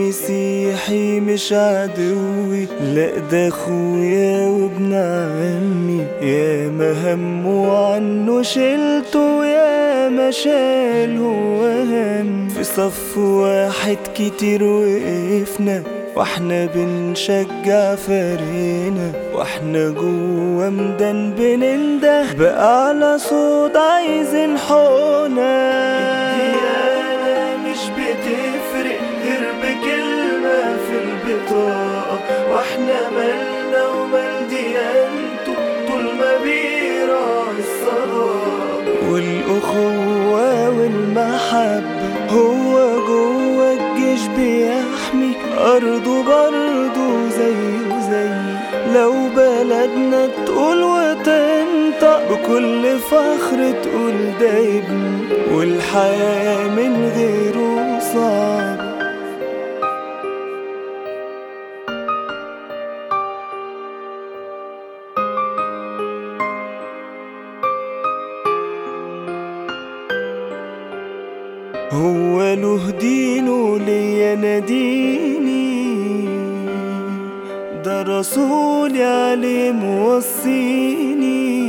مسيحي مش عدوي لا ده اخويا وابن عمي يا ما همه عنه شلته يا ما شال هو هم في صف واحد كتير وقفنا واحنا بنشجع فريقنا واحنا جوا ميدان بننده بأعلى صوت عايزين حقنا الديانة مش بتفرق غير بكلمة في البطاقة واحنا مالنا ومال ديانته طول ما بيراعي الصداقة والأخوة والمحبة هو جوه الجيش بيحمي أرضه برضه زيه زي لو بلدنا تقول وتنطق بكل فخر تقول ده ابن والحياة من غيره صعب هو له دينه ليا انا ديني ده رسولي عليه موصيني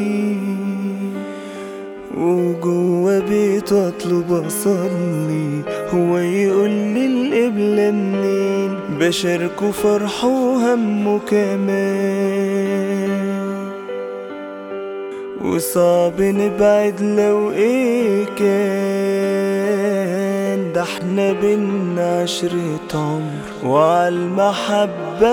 وجوه بيته اطلب اصلي هو يقول لي القبلة منين بشاركه فرحه وهمه كمان وصعب نبعد لو ايه كان ده احنا بينا عشرة عمر وعالمحبة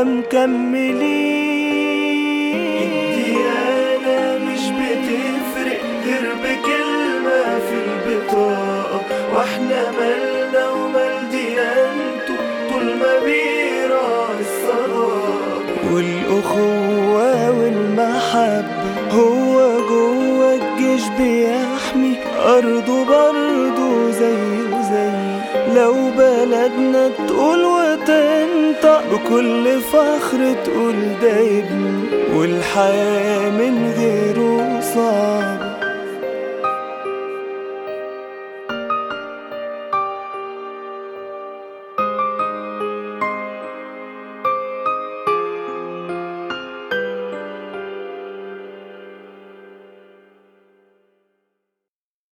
مكملين الديانة مش بتفرق غير بكلمة في البطاقة واحنا مالنا ومال ديانته طول ما بيراعي الصداقة والأخوة والمحبة هو جوه الجيش بيحمي أرضه برضه زيه زي لو بلدنا تقول وتنطق بكل فخر تقول ده ابن والحياة من غيره صعب